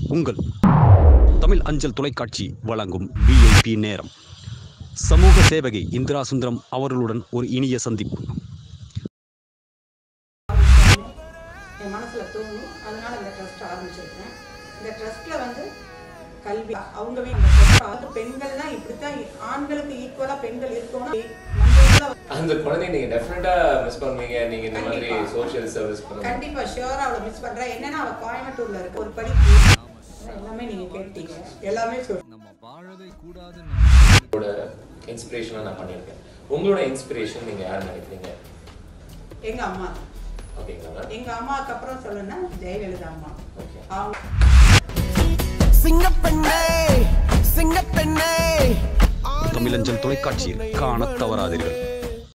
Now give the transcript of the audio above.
உங்கள் தமிழ் அஞ்சல் தொலைக்காட்சி வழங்கும் விஐபி நேரம் சமூக சேவகை இந்திரா சுந்தரம் அவர்களுடன் ஒரு இனிய சந்திப்பு என் மனசுல தோணும் அதனால இந்த ட்ரஸ்ட் ஆரம்பிச்சிருக்கேன் இந்த ட்ரஸ்ட்ல வந்து கல்வி அவங்க வீ- இந்த trust வந்து பெண்கள்னா இப்படித்தான் ஆண்களுக்கு ஈக்குவலா பெண்கள் இருக்கணும் நம்மளுக்குள்ள அந்த குழந்தைய நீங்க டெஃபினட்டா மிஸ் பண்ணுவீங்க நீங்க இந்த மாதிரி கண்டிப்பா. சோஷியல் சர்வீஸ் பண்ணுங்க கண்டிப்பா ஷியோரா அவளை மிஸ் பண்றேன் என்னன்னா அவ கோயம்புத்தூர்ல இருக்கு ஒரு படிப்பு எல்லாமே நீங்க கேட்டீங்க எல்லாமே சொல் உங்களோட இன்ஸ்பிரேஷனா நான் பண்ணியிருக்கேன் உங்களோட இன்ஸ்பிரேஷன் நீங்க யார் நினைக்கிறீங்க எங்க அம்மா அப்படிங்களா எங்க அம்மாவுக்கு அப்புறம் சொல்லணும்னா ஜெயலலிதா அம்மா ஓகே அவங்க சிங்கப்பெண்ணே சிங்கப்பெண்ணே தமிழஞ்சல் தொலைக்காட்சியில் காணத் தவறாதீர்கள்